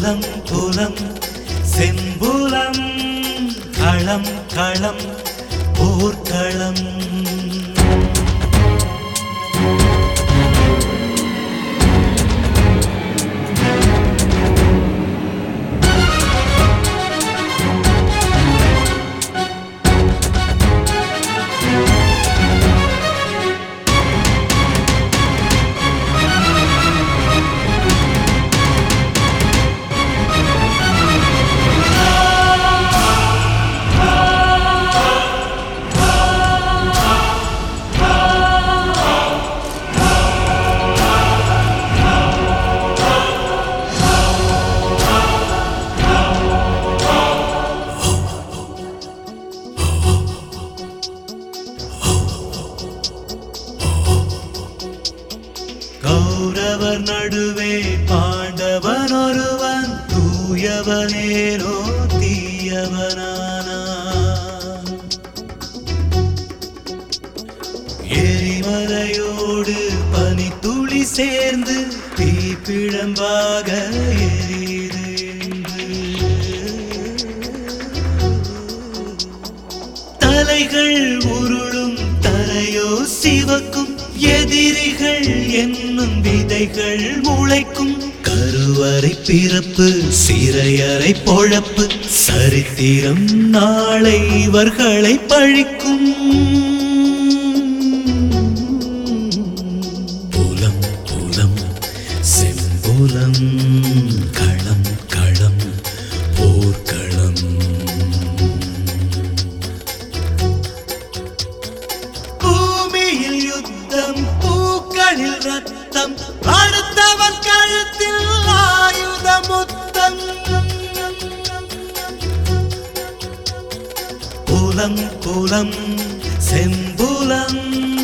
புலம் புலம் செம்புலம் களம் களம் போர்க்களம் கௌரவர் நடுவே பாண்டவன் ஒருவன் தூயவனேனோ தீயவனானா எரிமலையோடு பனித்துளி சேர்ந்து தீப்பிழம்பாக எரியுது தலைகள் உருளும் தரையோ சிவக்கும் எதிரிகள் என்னும் விதைகள் முளைக்கும் கருவறை பிறப்பு சிறையறை பொழப்பு சரித்திரம் நாளை இவர்களை பழிக்கும் புலம் புலம் செம்புலம் களம் களம் போர்க்களம் பூமியில் யுத்தம் பூக்களில் ரத்தம் அடுத்தவன் கழுத்தில் ஆயுத முத்தம் புலம் புலம் செம்புலம்